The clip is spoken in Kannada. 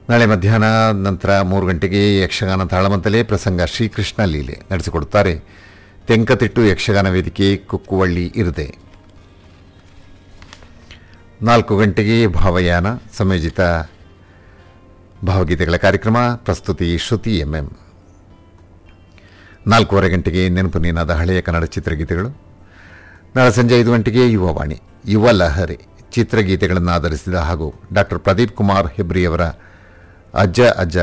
ನಾಳೆ ಮಧ್ಯಾಹ್ನ ನಂತರ ಮೂರು ಗಂಟೆಗೆ ಯಕ್ಷಗಾನ ತಾಳಮಂತಲೆ ಪ್ರಸಂಗ ಶ್ರೀಕೃಷ್ಣ ಲೀಲೆ ನಡೆಸಿಕೊಡುತ್ತಾರೆ ತೆಂಕತಿಟ್ಟು ಯಕ್ಷಗಾನ ವೇದಿಕೆ ಕುಕ್ಕುವಳ್ಳಿ ಇರದೆ ನಾಲ್ಕು ಗಂಟೆಗೆ ಭಾವಯಾನ ಸಂಯೋಜಿತ ಭಾವಗೀತೆಗಳ ಕಾರ್ಯಕ್ರಮ ಪ್ರಸ್ತುತಿ ಶ್ರುತಿ ಎಂಎಂ ನಾಲ್ಕೂವರೆ ಗಂಟೆಗೆ ನೆನಪು ನೀನಾದ ಹಳೆಯ ಕನ್ನಡ ಚಿತ್ರಗೀತೆಗಳು ನಾಳೆ ಸಂಜೆ ಐದು ಗಂಟೆಗೆ ಯುವವಾಣಿ ಯುವ ಲಹರಿ ಚಿತ್ರಗೀತೆಗಳನ್ನು ಆಧರಿಸಿದ ಹಾಗೂ ಡಾಕ್ಟರ್ ಪ್ರದೀಪ್ ಕುಮಾರ್ ಹೆಬ್ರಿಯವರ ಅಜ್ಜ ಅಜ್ಜ